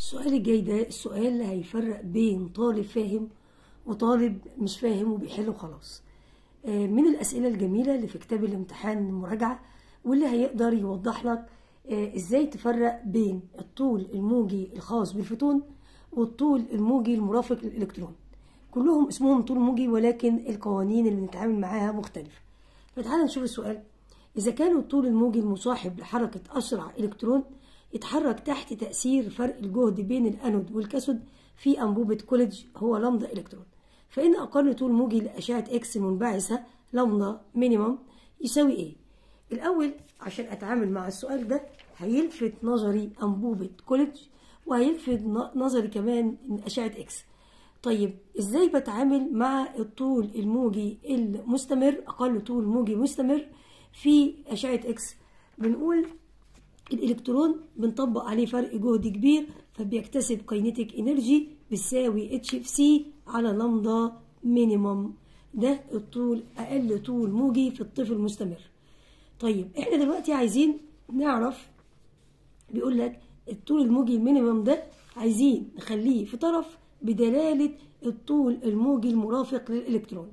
السؤال الجاي ده السؤال اللي هيفرق بين طالب فاهم وطالب مش فاهم وبيحل وخلاص آه، من الأسئلة الجميلة اللي في كتاب الامتحان المراجعة واللي هيقدر يوضح لك آه، ازاي تفرق بين الطول الموجي الخاص بالفوتون والطول الموجي المرافق للإلكترون كلهم اسمهم طول موجي ولكن القوانين اللي بنتعامل معاها مختلفة فتعالى نشوف السؤال إذا كان الطول الموجي المصاحب لحركة أسرع إلكترون يتحرك تحت تأثير فرق الجهد بين الأنود والكاثود في أنبوبة كوليدج هو لمدة إلكترون فإن أقل طول موجي لأشعة إكس منبعثة لمدة مينيمم يساوي إيه؟ الأول عشان أتعامل مع السؤال ده هيلفت نظري أنبوبة كوليدج وهيلفت نظري كمان أشعة إكس طيب ازاي بتعامل مع الطول الموجي المستمر اقل طول موجي مستمر في اشعه اكس بنقول الالكترون بنطبق عليه فرق جهد كبير فبيكتسب كاينيتيك انرجي بتساوي اتش اف سي على لمدا مينيمم ده الطول اقل طول موجي في الطفل المستمر طيب احنا دلوقتي عايزين نعرف بيقول لك الطول الموجي المينيمم ده عايزين نخليه في طرف بدلالة الطول الموجي المرافق للإلكترون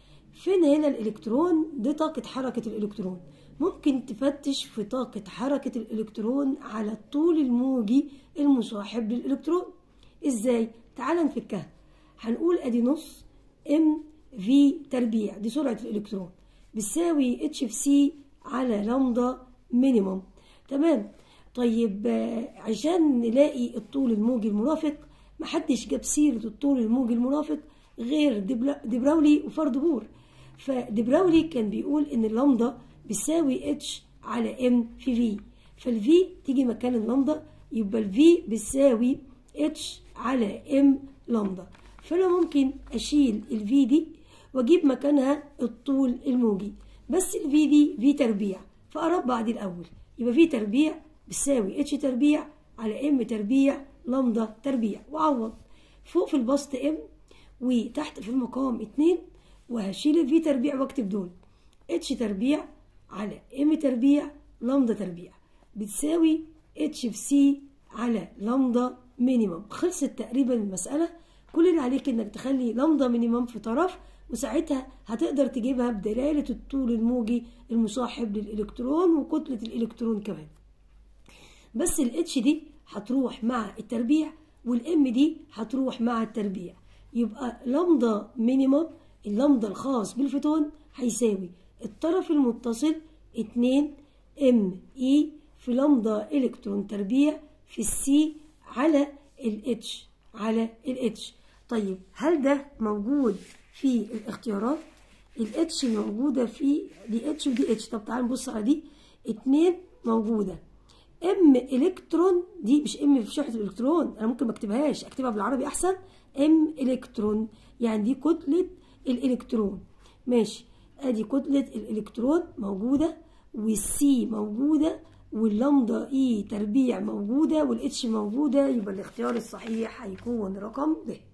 فين هنا الإلكترون دي طاقة حركة الإلكترون ممكن تفتش في طاقة حركة الإلكترون على الطول الموجي المصاحب للإلكترون إزاي؟ تعال نفكها هنقول أدي نص ام في تربيع دي سرعة الإلكترون بتساوي اتش في سي على لمدة مينيموم تمام طيب عشان نلاقي الطول الموجي المرافق محدش جاب سيرة الطول الموجي المرافق غير دبراولي وفرد بور فدبراولي كان بيقول ان اللمضة بتساوي اتش على ام في في فالفي تيجي مكان اللمضة يبقى الفي بتساوي اتش على ام لمضة فانا ممكن اشيل الفي دي واجيب مكانها الطول الموجي بس الفي دي في تربيع فاربع دي الاول يبقى في تربيع بتساوي اتش تربيع على ام تربيع لمدة تربيع وعوض فوق في البسط ام وتحت في المقام اتنين وهشيل الفي تربيع واكتب دول اتش تربيع على ام تربيع لمدة تربيع بتساوي اتش في سي على لمدة مينيمم خلصت تقريبا المسألة كل اللي عليك انك تخلي لمدة مينيمم في طرف وساعتها هتقدر تجيبها بدلالة الطول الموجي المصاحب للإلكترون وكتلة الإلكترون كمان بس الاتش دي هتروح مع التربيع والام دي هتروح مع التربيع يبقى لمدة مينيمم اللمدة الخاص بالفوتون هيساوي الطرف المتصل 2 ام اي في لمدة الكترون تربيع في السي على الاتش على الاتش طيب هل ده موجود في الاختيارات الاتش موجودة في دي اتش ودي اتش طب تعال نبص على دي 2 موجودة ام الكترون دي مش ام في شحنه الالكترون انا ممكن ما اكتبهاش اكتبها بالعربي احسن ام الكترون يعني دي كتله الالكترون ماشي ادي كتله الالكترون موجوده والسي موجوده واللمدا اي تربيع موجوده والاتش موجوده يبقى الاختيار الصحيح هيكون رقم ب